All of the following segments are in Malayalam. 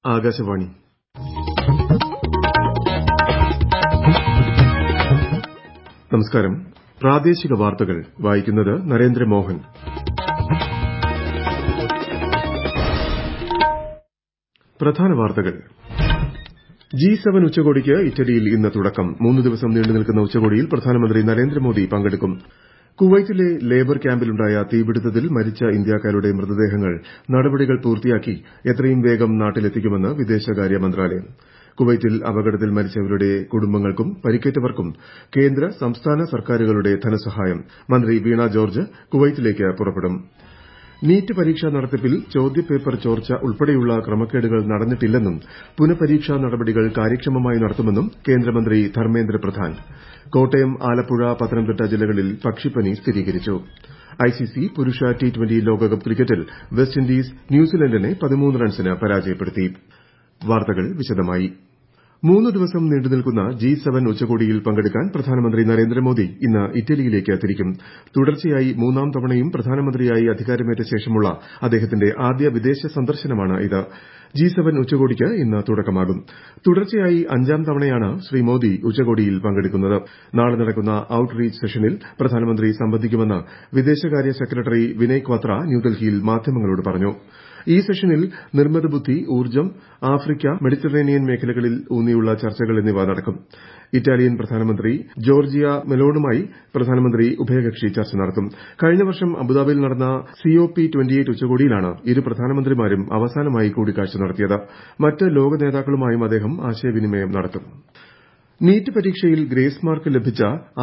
ആകാശവാണി നമസ്കാരം പ്രാദേശിക വാർത്തകൾ വായിക്കുന്നത് നരേന്ദ്രമോഹൻ പ്രധാന വാർത്തകൾ ജി സെവൻ ഉച്ചകോടിക്ക് ഇറ്റലിയിൽ ഇന്ന് തുടക്കം മൂന്ന് ദിവസം നീണ്ടുനിൽക്കുന്ന ഉച്ചകോടിയിൽ പ്രധാനമന്ത്രി നരേന്ദ്രമോദി പങ്കെടുക്കും കുവൈറ്റിലെ ലേബർ ക്യാമ്പിലുണ്ടായ തീപിടുത്തത്തിൽ മരിച്ച ഇന്ത്യക്കാരുടെ മൃതദേഹങ്ങൾ നടപടികൾ പൂർത്തിയാക്കി എത്രയും വേഗം നാട്ടിലെത്തിക്കുമെന്ന് വിദേശകാര്യ മന്ത്രാലയം കുവൈറ്റിൽ അപകടത്തിൽ മരിച്ചവരുടെ കുടുംബങ്ങൾക്കും പരിക്കേറ്റവർക്കും കേന്ദ്ര സംസ്ഥാന സർക്കാരുകളുടെ ധനസഹായം മന്ത്രി വീണ ജോർജ് കുവൈറ്റിലേക്ക് പുറപ്പെടും നീറ്റ് പരീക്ഷാ നടത്തിപ്പിൽ ചോദ്യപേപ്പർ ചോർച്ച ഉൾപ്പെടെയുള്ള ക്രമക്കേടുകൾ നടന്നിട്ടില്ലെന്നും പുനഃപരീക്ഷാ നടപടികൾ കാര്യക്ഷമമായി നടത്തുമെന്നും കേന്ദ്രമന്ത്രി ധർമ്മേന്ദ്ര പ്രധാൻ കോട്ടയം ആലപ്പുഴ പത്തനംതിട്ട ജില്ലകളിൽ പക്ഷിപ്പനി സ്ഥിരീകരിച്ചു ഐസിസി പുരുഷ ടി ട്വന്റി ലോകകപ്പ് ക്രിക്കറ്റിൽ വെസ്റ്റ് ഇൻഡീസ് ന്യൂസിലൻഡിനെ പതിമൂന്ന് റൺസിന് പരാജയപ്പെടുത്തി വാർത്തകൾ വിശദമായി മൂന്ന് ദിവസം നീണ്ടുനിൽക്കുന്ന ജി സെവൻ ഉച്ചകോടിയിൽ പങ്കെടുക്കാൻ പ്രധാനമന്ത്രി നരേന്ദ്രമോദി ഇന്ന് ഇറ്റലിയിലേക്ക് തിരിക്കും തുടർച്ചയായി മൂന്നാം തവണയും പ്രധാനമന്ത്രിയായി അധികാരമേറ്റ ശേഷമുള്ള അദ്ദേഹത്തിന്റെ ആദ്യ വിദേശ സന്ദർശനമാണ് ഇത് ജി സെവൻ ഉച്ചകോടിക്ക് ഇന്ന് തുടക്കമാകും തുടർച്ചയായി അഞ്ചാം തവണയാണ് ശ്രീ മോദി ഉച്ചകോടിയിൽ പങ്കെടുക്കുന്നത് നാളെ നടക്കുന്ന ഔട്ട് റീച്ച് സെഷനിൽ പ്രധാനമന്ത്രി സംബന്ധിക്കുമെന്ന് വിദേശകാര്യ സെക്രട്ടറി വിനയ് ക്വത്ര ന്യൂഡൽഹിയിൽ മാധ്യമങ്ങളോട് പറഞ്ഞു ഈ സെഷനിൽ നിർമ്മിത ബുദ്ധി ഊർജ്ജം ആഫ്രിക്ക മെഡിറ്ററേനിയൻ മേഖലകളിൽ ഊന്നിയുള്ള ചർച്ചകൾ എന്നിവ നടക്കും ഇറ്റാലിയൻ പ്രധാനമന്ത്രി ജോർജിയ മെലോണുമായി പ്രധാനമന്ത്രി ഉഭയകക്ഷി ചർച്ച നടത്തും കഴിഞ്ഞ വർഷം അബുദാബിയിൽ നടന്ന സിഒപി ഉച്ചകോടിയിലാണ് ഇരു പ്രധാനമന്ത്രിമാരും അവസാനമായി കൂടിക്കാഴ്ച നടത്തിയത് മറ്റ് ലോക നേതാക്കളുമായും അദ്ദേഹം ആശയവിനിമയം നടത്തും നീറ്റ് പരീക്ഷയിൽ ഗ്രേസ് മാർക്ക് ലഭിച്ച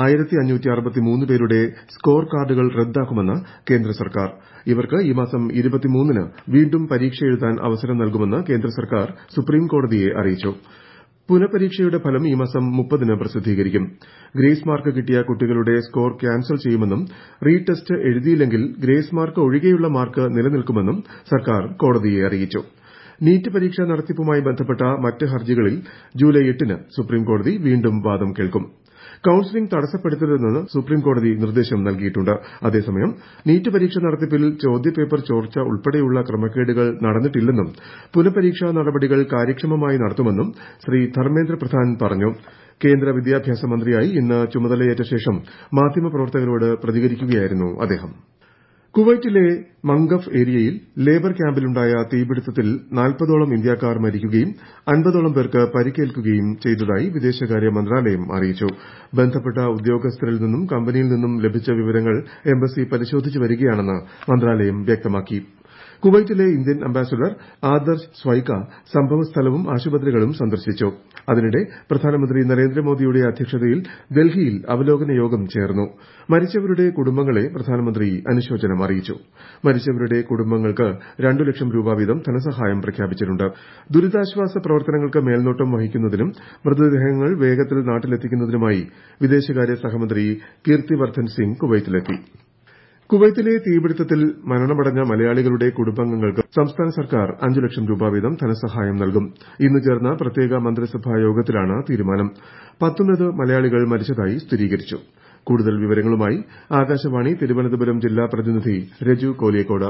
പേരുടെ സ്കോർ കാർഡുകൾ റദ്ദാക്കുമെന്ന് കേന്ദ്ര സർക്കാർ ഇവർക്ക് ഈ മാസം ന് വീണ്ടും പരീക്ഷ എഴുതാൻ അവസരം നൽകുമെന്ന് കേന്ദ്ര സർക്കാർ സുപ്രീംകോടതിയെ അറിയിച്ചു പുനഃപരീക്ഷയുടെ ഫലം ഈ മാസം മുപ്പതിന് പ്രസിദ്ധീകരിക്കും ഗ്രേസ് മാർക്ക് കിട്ടിയ കുട്ടികളുടെ സ്കോർ ക്യാൻസൽ ചെയ്യുമെന്നും റീ ടെസ്റ്റ് എഴുതിയില്ലെങ്കിൽ ഗ്രേസ് മാർക്ക് ഒഴികെയുള്ള മാർക്ക് നിലനിൽക്കുമെന്നും സർക്കാർ കോടതിയെ അറിയിച്ചു നീറ്റ് പരീക്ഷ നടത്തിപ്പുമായി ബന്ധപ്പെട്ട മറ്റ് ഹർജികളിൽ ജൂലൈ എട്ടിന് സുപ്രീംകോടതി വീണ്ടും വാദം കേൾക്കും കൌൺസിലിംഗ് തടസ്സപ്പെടുത്തരുതെന്ന് സുപ്രീംകോടതി നിർദ്ദേശം നൽകിയിട്ടുണ്ട് അതേസമയം നീറ്റ് പരീക്ഷ നടത്തിപ്പിൽ ചോദ്യപേപ്പർ ചോർച്ച ഉൾപ്പെടെയുള്ള ക്രമക്കേടുകൾ നടന്നിട്ടില്ലെന്നും പുനഃപരീക്ഷാ നടപടികൾ കാര്യക്ഷമമായി നടത്തുമെന്നും ശ്രീ ധർമ്മേന്ദ്ര പ്രധാൻ പറഞ്ഞു കേന്ദ്ര വിദ്യാഭ്യാസ മന്ത്രിയായി ഇന്ന് ചുമതലയേറ്റ ശേഷം മാധ്യമപ്രവർത്തകരോട് പ്രതികരിക്കുകയായിരുന്നു അദ്ദേഹം കുവൈറ്റിലെ മംഗഫ് ഏരിയയിൽ ലേബർ ക്യാമ്പിലുണ്ടായ തീപിടുത്തത്തിൽ നാൽപ്പതോളം ഇന്ത്യക്കാർ മരിക്കുകയും അൻപതോളം പേർക്ക് പരിക്കേൽക്കുകയും ചെയ്തതായി വിദേശകാര്യ മന്ത്രാലയം അറിയിച്ചു ബന്ധപ്പെട്ട ഉദ്യോഗസ്ഥരിൽ നിന്നും കമ്പനിയിൽ നിന്നും ലഭിച്ച വിവരങ്ങൾ എംബസി പരിശോധിച്ചു വരികയാണെന്ന് മന്ത്രാലയം വ്യക്തമാക്കി കുവൈറ്റിലെ ഇന്ത്യൻ അംബാസഡർ ആദർശ് സ്വൈക സംഭവസ്ഥലവും ആശുപത്രികളും സന്ദർശിച്ചു അതിനിടെ പ്രധാനമന്ത്രി നരേന്ദ്രമോദിയുടെ അധ്യക്ഷതയിൽ ഡൽഹിയിൽ അവലോകന യോഗം ചേർന്നു മരിച്ചവരുടെ കുടുംബങ്ങളെ പ്രധാനമന്ത്രി അനുശോചനം അറിയിച്ചു മരിച്ചവരുടെ കുടുംബങ്ങൾക്ക് രണ്ടു ലക്ഷം രൂപ വീതം ധനസഹായം പ്രഖ്യാപിച്ചിട്ടുണ്ട് ദുരിതാശ്വാസ പ്രവർത്തനങ്ങൾക്ക് മേൽനോട്ടം വഹിക്കുന്നതിനും മൃതദേഹങ്ങൾ വേഗത്തിൽ നാട്ടിലെത്തിക്കുന്നതിനുമായി വിദേശകാര്യ സഹമന്ത്രി കീർത്തിവർദ്ധൻ സിംഗ് കുവൈറ്റിലെത്തി കുവൈത്തിലെ തീപിടുത്തത്തിൽ മരണമടഞ്ഞ മലയാളികളുടെ കുടുംബാംഗങ്ങൾക്ക് സംസ്ഥാന സർക്കാർ അഞ്ചു ലക്ഷം രൂപ വീതം ധനസഹായം നൽകും ഇന്ന് ചേർന്ന പ്രത്യേക മന്ത്രിസഭാ യോഗത്തിലാണ് തീരുമാനം പത്തൊൻപത് മലയാളികൾ മരിച്ചതായി സ്ഥിരീകരിച്ചു കൂടുതൽ വിവരങ്ങളുമായി ആകാശവാണി തിരുവനന്തപുരം ജില്ലാ പ്രതിനിധി രജു കോലിയക്കോട്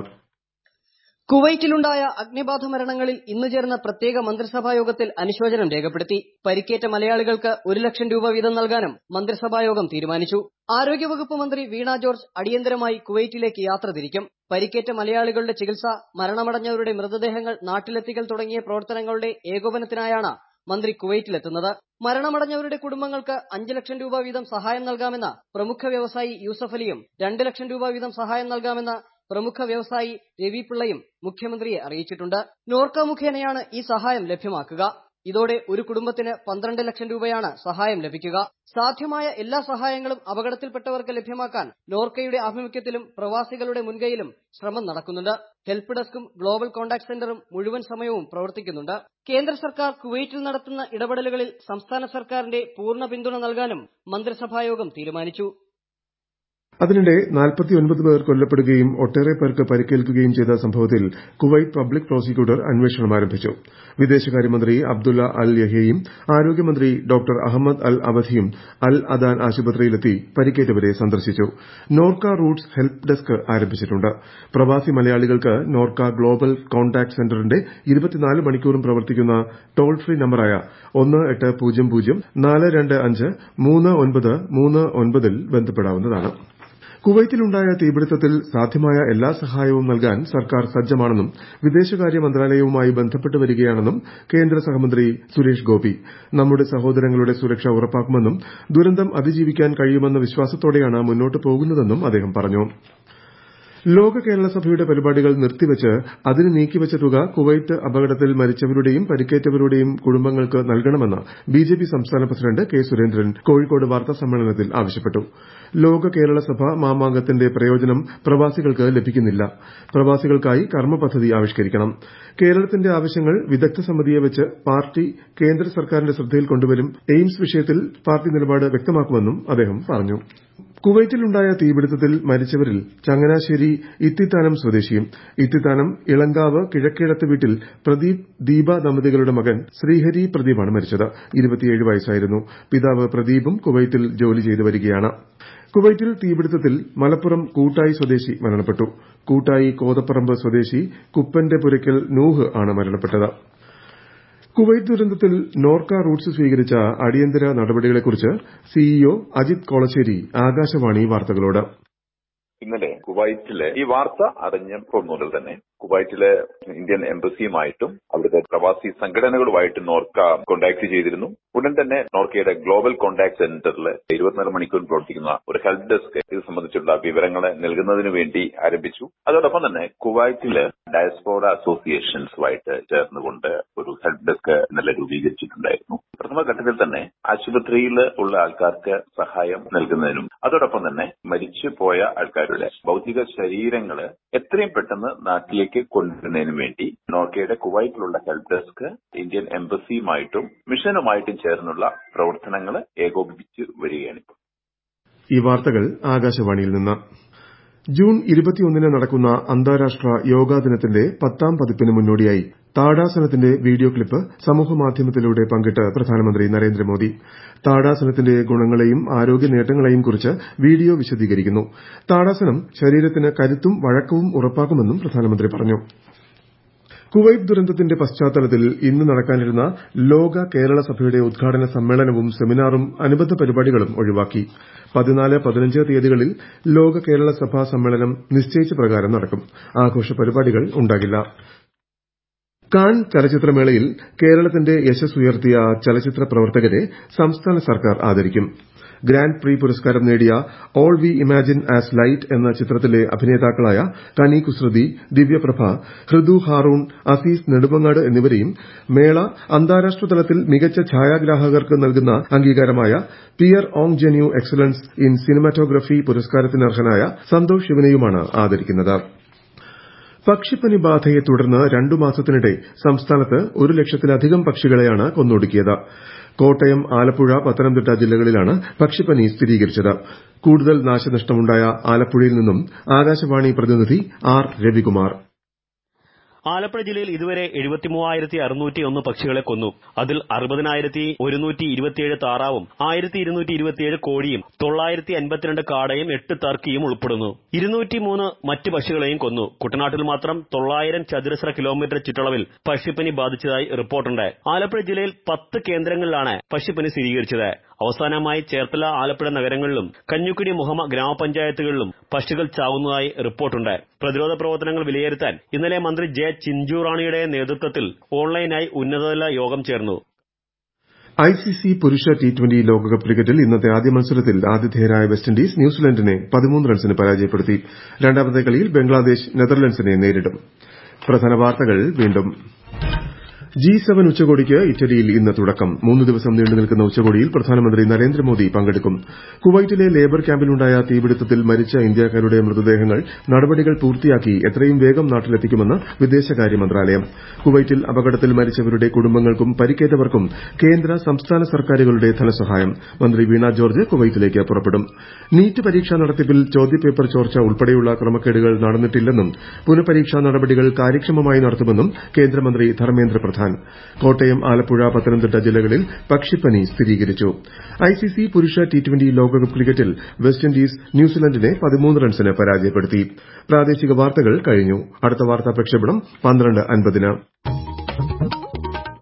കുവൈറ്റിലുണ്ടായ അഗ്നിബാധ മരണങ്ങളിൽ ഇന്ന് ചേർന്ന പ്രത്യേക മന്ത്രിസഭാ യോഗത്തിൽ അനുശോചനം രേഖപ്പെടുത്തി പരിക്കേറ്റ മലയാളികൾക്ക് ഒരു ലക്ഷം രൂപ വീതം നൽകാനും മന്ത്രിസഭായോഗം തീരുമാനിച്ചു ആരോഗ്യവകുപ്പ് മന്ത്രി വീണ ജോർജ് അടിയന്തരമായി കുവൈറ്റിലേക്ക് യാത്ര തിരിക്കും പരിക്കേറ്റ മലയാളികളുടെ ചികിത്സ മരണമടഞ്ഞവരുടെ മൃതദേഹങ്ങൾ നാട്ടിലെത്തിക്കൽ തുടങ്ങിയ പ്രവർത്തനങ്ങളുടെ ഏകോപനത്തിനായാണ് മന്ത്രി കുവൈറ്റിലെത്തുന്നത് മരണമടഞ്ഞവരുടെ കുടുംബങ്ങൾക്ക് അഞ്ച് ലക്ഷം രൂപ വീതം സഹായം നൽകാമെന്ന് പ്രമുഖ വ്യവസായി യൂസഫ് അലിയും രണ്ട് ലക്ഷം രൂപ വീതം സഹായം നൽകാമെന്ന് പ്രമുഖ വ്യവസായി രവി പിള്ളയും മുഖ്യമന്ത്രിയെ അറിയിച്ചിട്ടുണ്ട് നോർക്ക മുഖേനയാണ് ഈ സഹായം ലഭ്യമാക്കുക ഇതോടെ ഒരു കുടുംബത്തിന് പന്ത്രണ്ട് ലക്ഷം രൂപയാണ് സഹായം ലഭിക്കുക സാധ്യമായ എല്ലാ സഹായങ്ങളും അപകടത്തിൽപ്പെട്ടവർക്ക് ലഭ്യമാക്കാൻ നോർക്കയുടെ ആഭിമുഖ്യത്തിലും പ്രവാസികളുടെ മുൻകൈയിലും ശ്രമം നടക്കുന്നുണ്ട് ഹെൽപ്പ് ഡെസ്കും ഗ്ലോബൽ കോൺടാക്ട് സെന്ററും മുഴുവൻ സമയവും പ്രവർത്തിക്കുന്നുണ്ട് കേന്ദ്ര സർക്കാർ കുവൈറ്റിൽ നടത്തുന്ന ഇടപെടലുകളിൽ സംസ്ഥാന സർക്കാരിന്റെ പൂർണ്ണ പിന്തുണ നൽകാനും മന്ത്രിസഭായോഗം തീരുമാനിച്ചു അതിനിടെ പേർ കൊല്ലപ്പെടുകയും ഒട്ടേറെ പേർക്ക് പരിക്കേൽക്കുകയും ചെയ്ത സംഭവത്തിൽ കുവൈറ്റ് പബ്ലിക് പ്രോസിക്യൂട്ടർ അന്വേഷണം ആരംഭിച്ചു വിദേശകാര്യമന്ത്രി അബ്ദുള്ള അൽ യഹയും ആരോഗ്യമന്ത്രി ഡോക്ടർ അഹമ്മദ് അൽ അവധിയും അൽ അദാൻ ആശുപത്രിയിലെത്തി പരിക്കേറ്റവരെ സന്ദർശിച്ചു നോർക്ക റൂട്ട്സ് ഹെൽപ്പ് ഡെസ്ക് ആരംഭിച്ചിട്ടുണ്ട് പ്രവാസി മലയാളികൾക്ക് നോർക്ക ഗ്ലോബൽ കോൺടാക്ട് സെന്ററിന്റെ മണിക്കൂറും പ്രവർത്തിക്കുന്ന ടോൾ ഫ്രീ നമ്പറായ ഒന്ന് എട്ട് പൂജ്യം പൂജ്യം നാല് രണ്ട് അഞ്ച് മൂന്ന് ഒൻപത് മൂന്ന് ഒൻപതിൽ ബന്ധപ്പെടാവുന്നതാണ് കുവൈറ്റിലുണ്ടായ തീപിടുത്തത്തിൽ സാധ്യമായ എല്ലാ സഹായവും നൽകാൻ സർക്കാർ സജ്ജമാണെന്നും വിദേശകാര്യ മന്ത്രാലയവുമായി ബന്ധപ്പെട്ട് വരികയാണെന്നും കേന്ദ്ര സഹമന്ത്രി സുരേഷ് ഗോപി നമ്മുടെ സഹോദരങ്ങളുടെ സുരക്ഷ ഉറപ്പാക്കുമെന്നും ദുരന്തം അതിജീവിക്കാൻ കഴിയുമെന്ന വിശ്വാസത്തോടെയാണ് മുന്നോട്ട് പോകുന്നതെന്നും അദ്ദേഹം പറഞ്ഞു ലോക കേരള സഭയുടെ പരിപാടികൾ നിർത്തിവച്ച് അതിന് നീക്കിവച്ച തുക കുവൈറ്റ് അപകടത്തിൽ മരിച്ചവരുടെയും പരിക്കേറ്റവരുടെയും കുടുംബങ്ങൾക്ക് നൽകണമെന്ന് ബിജെപി സംസ്ഥാന പ്രസിഡന്റ് കെ സുരേന്ദ്രൻ കോഴിക്കോട് വാർത്താസമ്മേളനത്തിൽ ആവശ്യപ്പെട്ടു ലോക കേരള സഭ മാമാങ്കത്തിന്റെ പ്രയോജനം പ്രവാസികൾക്ക് ലഭിക്കുന്നില്ല പ്രവാസികൾക്കായി കർമ്മ പദ്ധതി ആവിഷ്കരിക്കണം കേരളത്തിന്റെ ആവശ്യങ്ങൾ വിദഗ്ധ സമിതിയെ വെച്ച് പാർട്ടി കേന്ദ്ര സർക്കാരിന്റെ ശ്രദ്ധയിൽ കൊണ്ടുവരും എയിംസ് വിഷയത്തിൽ പാർട്ടി നിലപാട് വ്യക്തമാക്കുമെന്നും അദ്ദേഹം പറഞ്ഞു കുവൈറ്റിലുണ്ടായ തീപിടുത്തത്തിൽ മരിച്ചവരിൽ ചങ്ങനാശ്ശേരി ഇത്തിത്താനം സ്വദേശിയും ഇത്തിത്താനം ഇളങ്കാവ് കിഴക്കേടത്ത് വീട്ടിൽ പ്രദീപ് ദീപ ദമ്പതികളുടെ മകൻ ശ്രീഹരി പ്രദീപാണ് മരിച്ചത് വയസ്സായിരുന്നു പിതാവ് പ്രദീപും കുവൈത്തിൽ ജോലി ചെയ്തു വരികയാണ് കുവൈറ്റിൽ തീപിടുത്തത്തിൽ മലപ്പുറം കൂട്ടായി സ്വദേശി മരണപ്പെട്ടു കൂട്ടായി കോതപ്പറമ്പ് സ്വദേശി കുപ്പന്റെ പുരയ്ക്കൽ നൂഹ് ആണ് മരണപ്പെട്ടത് കുവൈറ്റ് ദുരന്തത്തിൽ നോർക്ക റൂട്ട്സ് സ്വീകരിച്ച അടിയന്തര നടപടികളെക്കുറിച്ച് സിഇഒ അജിത് കോളശ്ശേരി ആകാശവാണി വാർത്തകളോട് ഇന്നലെ കുവൈറ്റിലെ ഈ വാർത്ത അറിഞ്ഞപ്പോൾ മുതൽ തന്നെ കുവൈറ്റിലെ ഇന്ത്യൻ എംബസിയുമായിട്ടും അവിടുത്തെ പ്രവാസി സംഘടനകളുമായിട്ടും നോർക്ക കോണ്ടാക്ട് ചെയ്തിരുന്നു ഉടൻ തന്നെ നോർക്കയുടെ ഗ്ലോബൽ കോണ്ടാക്ട് സെന്ററിൽ ഇരുപത്തിനാല് മണിക്കൂർ പ്രവർത്തിക്കുന്ന ഒരു ഹെൽപ്പ് ഡെസ്ക് ഇത് സംബന്ധിച്ചുള്ള വിവരങ്ങൾ നൽകുന്നതിന് വേണ്ടി ആരംഭിച്ചു അതോടൊപ്പം തന്നെ കുവൈറ്റില് ഡയസ്പോറ അസോസിയേഷൻസുമായിട്ട് ചേർന്നുകൊണ്ട് ഒരു ഹെൽപ്പ് ഡെസ്ക് ഇന്നലെ രൂപീകരിച്ചിട്ടുണ്ടായിരുന്നു പ്രഥമഘട്ടത്തിൽ തന്നെ ആശുപത്രിയിൽ ഉള്ള ആൾക്കാർക്ക് സഹായം നൽകുന്നതിനും അതോടൊപ്പം തന്നെ മരിച്ചു പോയ ആൾക്കാരുടെ ഭൗതിക ശരീരങ്ങൾ എത്രയും പെട്ടെന്ന് നാട്ടിലേക്ക് കൊണ്ടുവരുന്നതിനും വേണ്ടി നോർക്കയുടെ കുവൈറ്റിലുള്ള ഹെൽപ്പ് ഡെസ്ക് ഇന്ത്യൻ എംബസിയുമായിട്ടും മിഷനുമായിട്ടും ചേർന്നുള്ള പ്രവർത്തനങ്ങൾ ഏകോപിപ്പിച്ച് വരികയാണ് ഈ വാർത്തകൾ ആകാശവാണിയിൽ നിന്ന് ജൂൺ ഇരുപത്തിയൊന്നിന് നടക്കുന്ന അന്താരാഷ്ട്ര യോഗാ ദിനത്തിന്റെ പത്താം പതിപ്പിന് മുന്നോടിയായി താടാസനത്തിന്റെ വീഡിയോ ക്ലിപ്പ് സമൂഹമാധ്യമത്തിലൂടെ പങ്കിട്ട് പ്രധാനമന്ത്രി നരേന്ദ്രമോദി താടാസനത്തിന്റെ ഗുണങ്ങളെയും ആരോഗ്യ നേട്ടങ്ങളെയും കുറിച്ച് വീഡിയോ വിശദീകരിക്കുന്നു താടാസനം ശരീരത്തിന് കരുത്തും വഴക്കവും ഉറപ്പാക്കുമെന്നും പ്രധാനമന്ത്രി പറഞ്ഞു കുവൈറ്റ് ദുരന്തത്തിന്റെ പശ്ചാത്തലത്തിൽ ഇന്ന് നടക്കാനിരുന്ന ലോക കേരള സഭയുടെ ഉദ്ഘാടന സമ്മേളനവും സെമിനാറും അനുബന്ധ പരിപാടികളും ഒഴിവാക്കി പതിനാല് പതിനഞ്ച് തീയതികളിൽ ലോക കേരള സഭാ സമ്മേളനം നിശ്ചയിച്ച പ്രകാരം നടക്കും ആഘോഷ പരിപാടികൾ ഉണ്ടാകില്ല കാൻ ചലച്ചിത്രമേളയിൽ കേരളത്തിന്റെ യശസ് ഉയർത്തിയ ചലച്ചിത്ര പ്രവർത്തകരെ സംസ്ഥാന സർക്കാർ ആദരിക്കും ഗ്രാന്റ് പ്രീ പുരസ്കാരം നേടിയ all we imagine as light എന്ന ചിത്രത്തിലെ അഭിനേതാക്കളായ കനി കുസൃതി ദിവ്യപ്രഭ ഹൃദു ഹാറൂൺ അസീസ് നെടുമങ്ങാട് എന്നിവരെയും മേള അന്താരാഷ്ട്ര തലത്തിൽ മികച്ച ഛായാഗ്രാഹകർക്ക് നൽകുന്ന അംഗീകാരമായ Pierre Angenieux excellence in cinematography പുരസ്കാരത്തിന് അർഹനായ സന്തോഷ് ശിവനെയുമാണ് ആദരിക്കുന്നത് പക്ഷിപ്പനി ബാധയെ തുടർന്ന് രണ്ടു മാസത്തിനിടെ സംസ്ഥാനത്ത് ഒരു ലക്ഷത്തിലധികം പക്ഷികളെയാണ് കൊന്നൊടുക്കിയത് കോട്ടയം ആലപ്പുഴ പത്തനംതിട്ട ജില്ലകളിലാണ് പക്ഷിപ്പനി സ്ഥിരീകരിച്ചത് കൂടുതൽ നാശനഷ്ടമുണ്ടായ ആലപ്പുഴയിൽ നിന്നും ആകാശവാണി പ്രതിനിധി ആർ രവികുമാർ ആലപ്പുഴ ജില്ലയിൽ ഇതുവരെ എഴുപത്തിമൂവായിരത്തി അറുന്നൂറ്റി ഒന്ന് പക്ഷികളെ കൊന്നു അതിൽ അറുപതിനായിരത്തി ഒരുന്നൂറ്റി ഇരുപത്തിയേഴ് താറാവും ആയിരത്തി ഇരുന്നൂറ്റി ഇരുപത്തിയേഴ് കോഴിയും തൊള്ളായിരത്തി അൻപത്തിരണ്ട് കാടയും എട്ട് ടർക്കിയും ഉൾപ്പെടുന്നു ഇരുന്നൂറ്റിമൂന്ന് മറ്റ് പക്ഷികളെയും കൊന്നു കുട്ടനാട്ടിൽ മാത്രം തൊള്ളായിരം ചതുരശ്ര കിലോമീറ്റർ ചുറ്റളവിൽ പക്ഷിപ്പനി ബാധിച്ചതായി റിപ്പോർട്ടുണ്ട് ആലപ്പുഴ ജില്ലയിൽ പത്ത് കേന്ദ്രങ്ങളിലാണ് പക്ഷിപ്പനി സ്ഥിരീകരിച്ചത് അവസാനമായി ചേർത്തല ആലപ്പുഴ നഗരങ്ങളിലും കഞ്ഞുക്കുടി മുഹമ്മ ഗ്രാമപഞ്ചായത്തുകളിലും പക്ഷികൾ ചാവുന്നതായി റിപ്പോർട്ടുണ്ട് പ്രതിരോധ പ്രവർത്തനങ്ങൾ വിലയിരുത്താൻ ഇന്നലെ മന്ത്രി ജെ ചിഞ്ചുറാണിയുടെ നേതൃത്വത്തിൽ ഓൺലൈനായി ഉന്നതതല യോഗം ചേർന്നു ഐസിസി പുരുഷ ടി ട്വന്റി ലോകകപ്പ് ക്രിക്കറ്റിൽ ഇന്നത്തെ ആദ്യ മത്സരത്തിൽ ആതിഥേയരായ വെസ്റ്റ് ഇൻഡീസ് ന്യൂസിലൻഡിനെ പതിമൂന്ന് റൺസിന് പരാജയപ്പെടുത്തി രണ്ടാമത്തെ കളിയിൽ ബംഗ്ലാദേശ് നെതർലൻഡ്സിനെ നേരിടും പ്രധാന വാർത്തകൾ വീണ്ടും ജി സെവൻ ഉച്ചകോടിക്ക് ഇറ്റലിയിൽ ഇന്ന് തുടക്കം മൂന്ന് ദിവസം നീണ്ടു നിൽക്കുന്ന ഉച്ചകോടിയിൽ പ്രധാനമന്ത്രി നരേന്ദ്രമോദി പങ്കെടുക്കും കുവൈറ്റിലെ ലേബർ ക്യാമ്പിലുണ്ടായ തീപിടുത്തത്തിൽ മരിച്ച ഇന്ത്യക്കാരുടെ മൃതദേഹങ്ങൾ നടപടികൾ പൂർത്തിയാക്കി എത്രയും വേഗം നാട്ടിലെത്തിക്കുമെന്ന് വിദേശകാര്യ മന്ത്രാലയം കുവൈറ്റിൽ അപകടത്തിൽ മരിച്ചവരുടെ കുടുംബങ്ങൾക്കും പരിക്കേറ്റവർക്കും കേന്ദ്ര സംസ്ഥാന സർക്കാരുകളുടെ ധനസഹായം മന്ത്രി വീണ ജോർജ് കുവൈറ്റിലേക്ക് പുറപ്പെടും നീറ്റ് പരീക്ഷാ നടത്തിപ്പിൽ ചോദ്യപേപ്പർ ചോർച്ച ഉൾപ്പെടെയുള്ള ക്രമക്കേടുകൾ നടന്നിട്ടില്ലെന്നും പുനഃപരീക്ഷാ നടപടികൾ കാര്യക്ഷമമായി നടത്തുമെന്നും കേന്ദ്രമന്ത്രി ധർമ്മേന്ദ്ര പ്രധാൻ കോട്ടയം ആലപ്പുഴ പത്തനംതിട്ട ജില്ലകളിൽ പക്ഷിപ്പനി സ്ഥിരീകരിച്ചു ഐസിസി പുരുഷ ടി ട്വന്റി ലോകകപ്പ് ക്രിക്കറ്റിൽ വെസ്റ്റ് ഇൻഡീസ് ന്യൂസിലൻഡിനെ പതിമൂന്ന് റൺസിന് പരാജയപ്പെടുത്തി പ്രാദേശിക വാർത്തകൾ കഴിഞ്ഞു അടുത്ത വാർത്താ പ്രക്ഷേപണം പന്ത്രണ്ട് അൻപതിന്